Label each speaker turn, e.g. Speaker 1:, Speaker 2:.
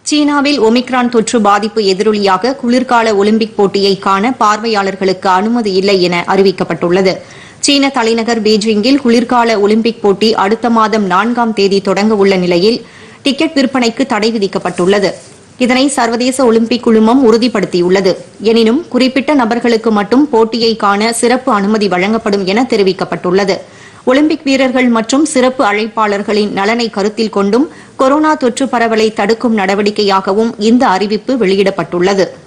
Speaker 1: சீனாவில் ஒமிக்ரான் தொற்று பாதிப்பு எதிரொலியாக குளிர்கால ஒலிம்பிக் போட்டியை காண பார்வையாளர்களுக்கு அனுமதி இல்லை என அறிவிக்கப்பட்டுள்ளது சீன தலைநகர் பீஜிங்கில் குளிர்கால ஒலிம்பிக் போட்டி அடுத்த மாதம் நான்காம் தேதி தொடங்க உள்ள நிலையில் டிக்கெட் விற்பனைக்கு தடை விதிக்கப்பட்டுள்ளது இதனை சர்வதேச ஒலிம்பிக் குழுமம் உறுதிப்படுத்தியுள்ளது எனினும் குறிப்பிட்ட நபர்களுக்கு மட்டும் போட்டியை காண சிறப்பு அனுமதி வழங்கப்படும் என தெரிவிக்கப்பட்டுள்ளது ஒலிம்பிக் வீரர்கள் மற்றும் சிறப்பு அழைப்பாளர்களின் நலனை கருத்தில் கொண்டும் கொரோனா தொற்று பரவலை தடுக்கும் நடவடிக்கையாகவும் இந்த அறிவிப்பு வெளியிடப்பட்டுள்ளது